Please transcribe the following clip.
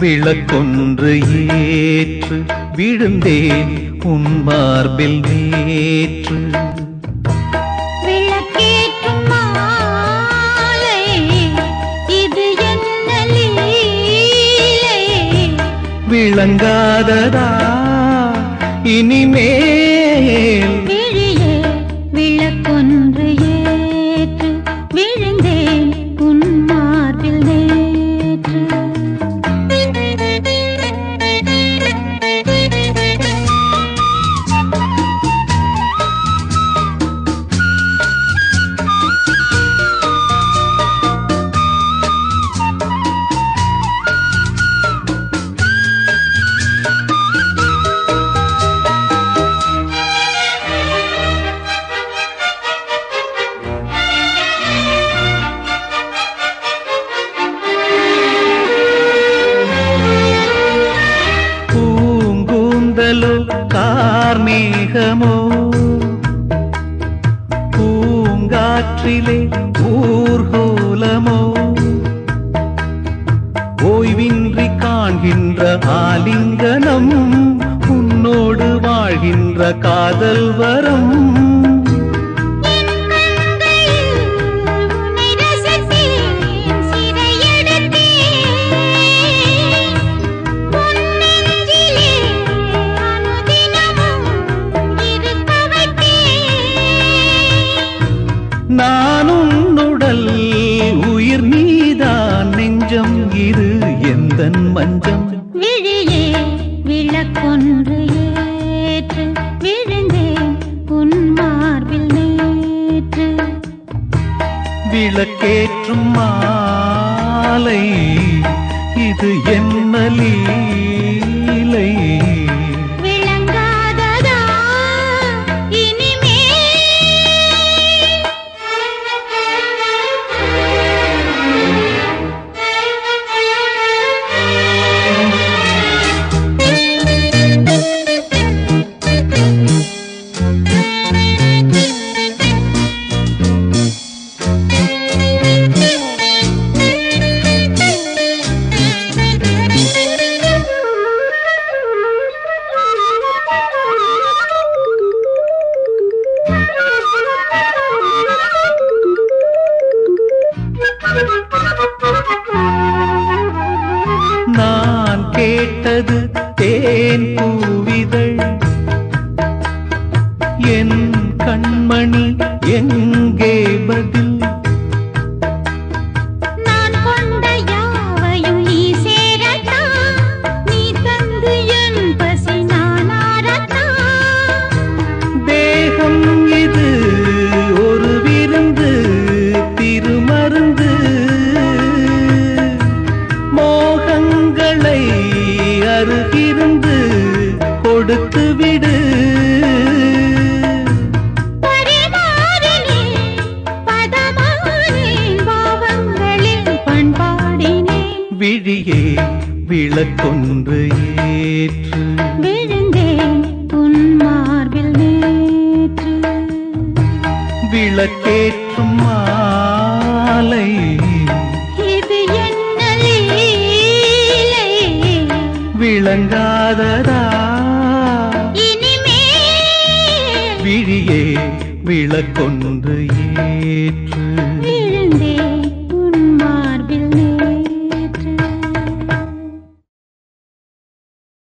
விளக்கொன்று ஏற்று விழுந்தேன் உன் மார்பில் நேற்று விளக்கேற்றும் மாலை இது என்ன லீலை விளங்காததா இனிமேல் விழியே விளக்கொன்று ஏற்று விழுந்தேன் உன் மார்பில் நேற்று பூங்கூந்தலோ கார்மேகமோ பூங்காற்றிலே ஊர்கோலமோ ஓய்வின்றி காண்கின்ற ஆலிங்கனம் உன்னோடு வாழ்கின்ற காதல் வரம் என் கண்களில் உன்னை ரசித்தேன் சிறையெடுத்தேன் உன் நெஞ்சிலே அனுதினமும் இருக்க வைத்தேன் நான் உன்னுடல் உயிர் நீதான் நெஞ்சம் இது எந்தன் மஞ்சம் விழியே விளக்கொன்று ஏற்று விழுந்தேன் உன் மார்பில் நேற்று விளக்கேற்றும் மாலை இது என்ன லீலை விளங்காததா நான் கேட்டது தேன் பூவிதழ் என் கண்மணி எங்கே பதில் நான் கொண்ட யாவையும் நீ சேரத்தான் நீ தந்து என் பசி நான் ஆரத்தான் தேகம் இது ஒரு விருந்து திருமருந்து மோகங்களை அருகிருந்து கொடுத்து விடு பரிமாறினேன் பதமானேன் பாவங்களில் பண்பாடினேன் விழியே விளக்கொன்று ஏற்று விழுந்தேன் உன் மார்பில் நேற்று விளக்கேற்றும் மாலை இது என்ன லீலை விளங்காததா இனிமேல் விழியே விளக்கொன்று ஏற்று